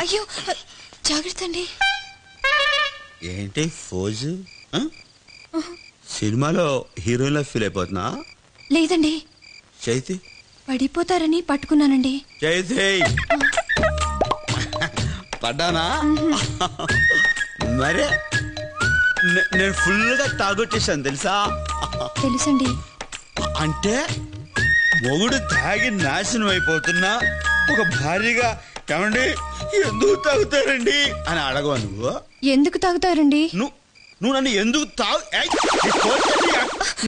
అయ్యో జాగ్రత్త అండి ఏంటి ఫోజు ఆ? సినిమాలో హీరోయిన్లా ఫీల్ అయిపోతున్నా లేదండి చైతి పడిపోతారని పట్టుకున్నానండి చైతి పడ్డానా మరే నే- నేను ఫుల్గా తాగొట్టేశాను తెలుసా తెలుసండి అంటే మొగుడు తాగి నాశనం అయిపోతున్నా ఒక భార్యగా ఏమండి ఎందుకు తాగుతారండి అని అడగవా నువ్వు ఎందుకు తాగుతారండి నువ్వు నువ్వు నన్ను ఎందుకు తాగు ఏయ్, నీ కోరికని